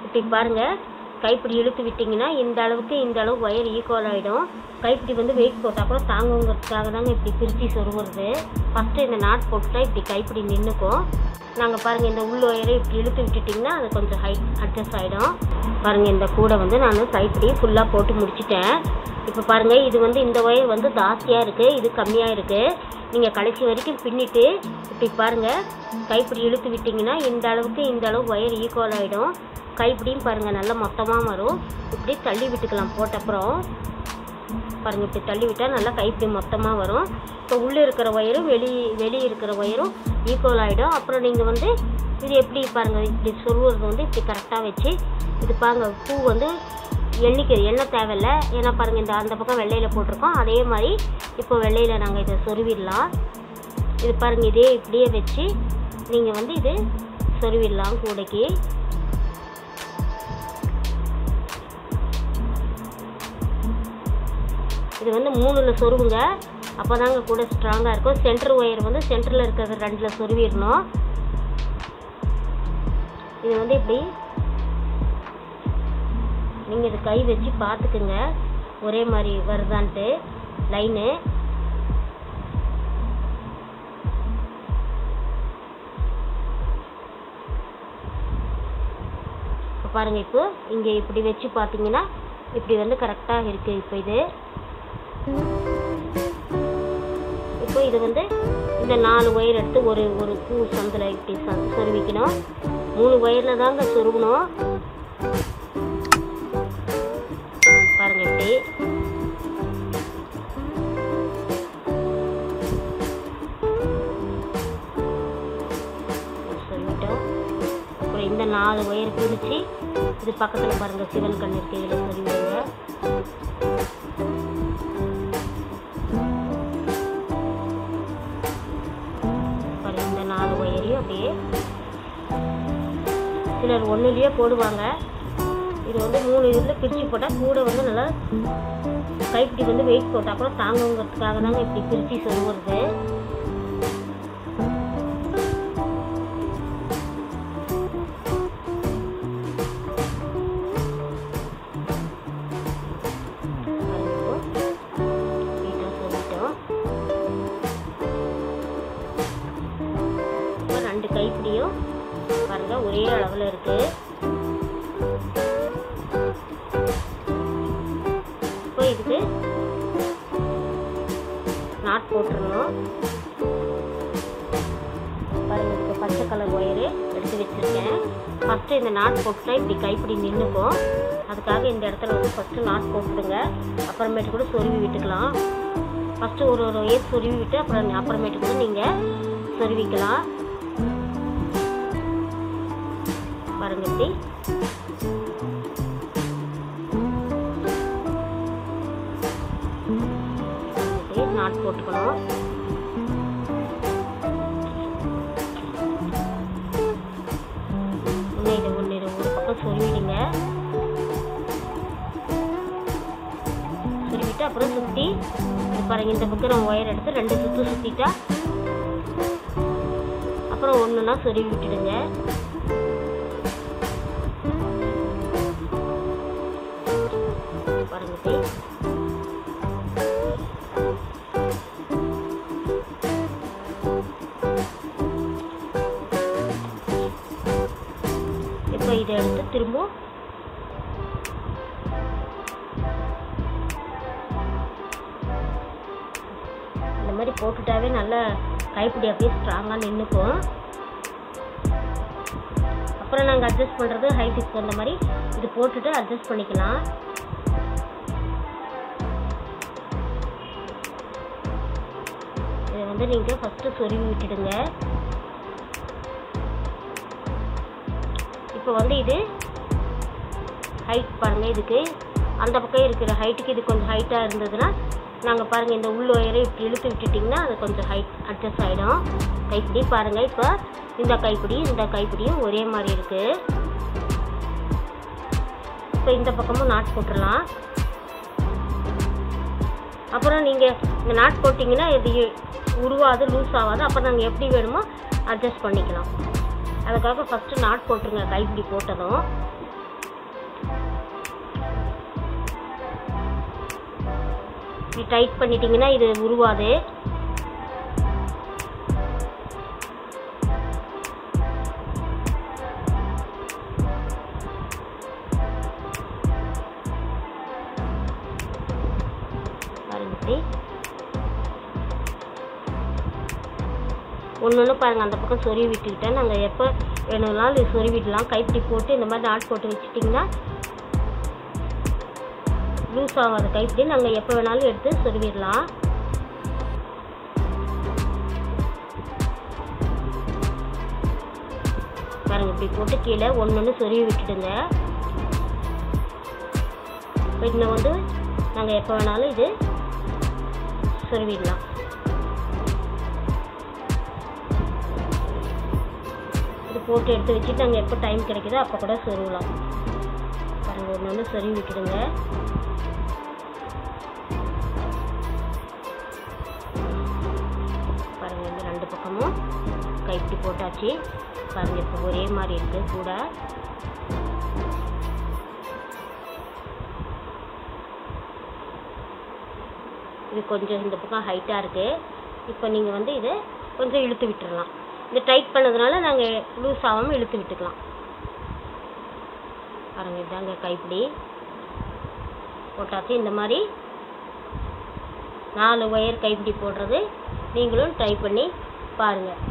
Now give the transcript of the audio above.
இப்படி பாருங்கள் கைப்பிடி இழுத்து விட்டிங்கன்னா இந்த அளவுக்கு இந்த அளவு ஒயர் ஈக்குவல் ஆகிடும் கைப்பிடி வந்து வெயிட் போட்டால் கூட தாங்குங்கிறதுக்காக தாங்க இப்படி பிரித்து சொருவுறது ஃபஸ்ட்டு இந்த நாட் போட்டுட்டா இப்படி கைப்பிடி நின்றுக்கும் நாங்கள் பாருங்கள் இந்த உள் ஒயரை இப்படி இழுத்து விட்டுட்டிங்கன்னா அது கொஞ்சம் ஹைட் அட்ஜஸ்ட் ஆகிடும் பாருங்கள் இந்த கூடை வந்து நான் கைப்பிடி ஃபுல்லாக போட்டு முடிச்சிட்டேன் இப்போ பாருங்கள் இது வந்து இந்த ஒயர் வந்து ஜாஸ்தியாக இருக்குது இது கம்மியாக இருக்குது நீங்கள் கடைசி வரைக்கும் பின்னிட்டு இப்படி பாருங்கள் கைப்பிடி இழுத்து விட்டிங்கன்னா இந்த அளவுக்கு இந்த அளவு ஒயர் ஈக்குவல் ஆகிடும் கைப்பிடியும் பாருங்கள் நல்லா மொத்தமாக வரும் இப்படி தள்ளி விட்டுக்கலாம் போட்ட அப்புறம் பாருங்கள் இப்படி தள்ளி விட்டால் நல்லா கைப்பிடி மொத்தமாக வரும் இப்போ உள்ளே இருக்கிற ஒயரும் வெளி வெளியே இருக்கிற ஒயரும் ஈக்குவல் ஆகிடும் அப்புறம் நீங்கள் வந்து இது எப்படி பாருங்கள் இப்படி சொருவுறது வந்து இப்படி கரெக்டாக வச்சு இது பாருங்க பூ வந்து எண்ணிக்கை எண்ண தேவையில்ல ஏன்னா பாருங்கள் இந்த அந்த பக்கம் வெள்ளையில் போட்டிருக்கோம் அதே மாதிரி இப்போ வெள்ளையில் நாங்கள் இதை சொருவிடலாம் இது பாருங்கள் இதே இப்படியே வச்சு நீங்கள் வந்து இது சொருவிடலாம் கூடைக்கு இது வந்து மூணில் சொருவுங்க அப்போ தாங்க கூட ஸ்ட்ராங்காக இருக்கும் சென்டர் ஒயர் வந்து சென்டரில் இருக்கிறது ரெண்டில் சொருவிடணும் இது வந்து இப்படி நீங்கள் இது கை வச்சு பார்த்துக்குங்க ஒரே மாதிரி வருதான்ட்டு லைனு இப்போ பாருங்கள் இப்போ இங்கே இப்படி வச்சு பார்த்தீங்கன்னா இப்படி வந்து கரெக்டாக இருக்குது இப்போ இது இப்போ இது வந்து இந்த நாலு ஒயர் எடுத்து ஒரு ஒரு பூ சந்தில் இப்படி ச சொருவிக்கணும் மூணு ஒயரில் தாங்க சொருகணும் பாருங்க இப்படி சொருவிட்டோம் அப்புறம் இந்த நாலு ஒயர் பிரித்து இது பக்கத்தில் பாருங்கள் சிவன் கண் இருக்கு இதில் சொருவிடுங்க பாருங்க இந்த நாலு ஒயரையும் அப்படியே சிலர் ஒன்றுலேயே போடுவாங்க இது வந்து மூணு இதில் பிரித்து போட்டால் கூட வந்து நல்லா கைப்பிடி வந்து வெயிட் போட்டால் கூட தாங்குங்கிறதுக்காக தாங்க இப்படி பிரித்து சொல்லுறது ரெண்டு கைப்பிடியும் பாருங்க ஒரே அளவில் இருக்கு இப்போ இதுக்கு நாட் போட்டுருணும் பாருங்க இதுக்கு பச்சை கலர் ஒயரு எடுத்து வச்சுருக்கேன் ஃபஸ்ட்டு இந்த நாட் போட்டுட்டா இப்படி கைப்பிடி நின்றுக்கும் அதுக்காக இந்த இடத்துல வந்து ஃபஸ்ட்டு நாட் போட்டுடுங்க அப்புறமேட்டு கூட சொருவி விட்டுக்கலாம் ஃபஸ்ட்டு ஒரு ஒரு ஒயர் சொருவி விட்டு அப்புறம் அப்புறமேட்டு கூட நீங்கள் சொருவிக்கலாம் பாருங்க இப்படி இப்படி நாட் போட்டுக்கணும் ஒன்று இது ஒன்று இது ஒரு பக்கம் சொருவிடுங்க சொருவிட்டு அப்புறம் சுற்றி இது பாருங்க இந்த பக்கம் நம்ம ஒயர் எடுத்து ரெண்டு சுற்று சுற்றிட்டா அப்புறம் ஒன்றுனா சொருவி விட்டுடுங்க பாருங்க இப்படி இப்போ இதை எடுத்து திரும்ப இந்த மாதிரி போட்டுட்டாவே நல்லா கைப்பிடி அப்படியே ஸ்ட்ராங்காக நின்றுக்கும் அப்புறம் நாங்கள் அட்ஜஸ்ட் பண்ணுறது ஹைட்டுக்கு தகுந்த மாதிரி இது போட்டுட்டு அட்ஜஸ்ட் பண்ணிக்கலாம் இதை வந்து நீங்கள் ஃபஸ்ட்டு சொருவி விட்டுடுங்க இப்போ வந்து இது ஹைட் பாருங்கள் இதுக்கு அந்த பக்கம் இருக்கிற ஹைட்டுக்கு இது கொஞ்சம் ஹைட்டாக இருந்ததுன்னா நாங்கள் பாருங்கள் இந்த உள் ஒயரை இப்படி இழுத்து விட்டுட்டிங்கன்னா அது கொஞ்சம் ஹைட் அட்ஜஸ்ட் ஆகிடும் கைப்பிடி பாருங்கள் இப்போ இந்த கைப்பிடி இந்த கைப்பிடியும் ஒரே மாதிரி இருக்குது இப்போ இந்த பக்கமும் நாட் போட்டுடலாம் அப்புறம் நீங்கள் இந்த நாட் போட்டிங்கன்னா இது உருவாது லூஸ் ஆகாது அப்போ நாங்கள் எப்படி வேணுமோ அட்ஜஸ்ட் பண்ணிக்கலாம் அதுக்காக ஃபஸ்ட்டு நாட் போட்டுருங்க கைப்பிடி போட்டதும் இப்படி டைட் பண்ணிட்டீங்கன்னா இது உருவாது பாருங்க இப்படி ஒன்று ஒன்று பாருங்கள் அந்த பக்கம் சொருவி விட்டுக்கிட்டேன் நாங்கள் எப்போ வேணும்னாலும் இது சொருவிடலாம் கைப்பிடி போட்டு இந்த மாதிரி நாட் போட்டு வச்சுட்டிங்கன்னா லூஸ் ஆகாத கைப்பிடி நாங்கள் எப்போ வேணாலும் எடுத்து சொருவிடலாம் பாருங்க இப்படி போட்டு கீழே ஒன்று ஒன்று சொருவி விட்டுடுங்க இப்போ இன்னும் வந்து நாங்கள் எப்போ வேணாலும் இது சொருவிடலாம் இது போட்டு எடுத்து வச்சுட்டு நாங்கள் எப்போ டைம் கிடைக்குதோ அப்போ கூட சொருவலாம் பாருங்கள் ஒன்று ஒன்று சொருவி விட்டுடுங்க பாருங்கள் இந்த ரெண்டு பக்கமும் கைப்பிடி போட்டாச்சு பாருங்கள் இப்போ ஒரே மாதிரி இருக்குது கூட இது கொஞ்சம் இந்த பக்கம் ஹைட்டாக இருக்குது இப்போ நீங்கள் வந்து இதை கொஞ்சம் இழுத்து விட்டுறலாம் இந்த டைட் பண்ணதுனால நாங்கள் லூஸ் ஆகாமல் இழுத்து விட்டுக்கலாம் பாருங்கள் இதாங்க கைப்பிடி போட்டாச்சு இந்த மாதிரி நாலு ஒயர் கைப்பிடி போடுறது நீங்களும் ட்ரை பண்ணி பாருங்கள்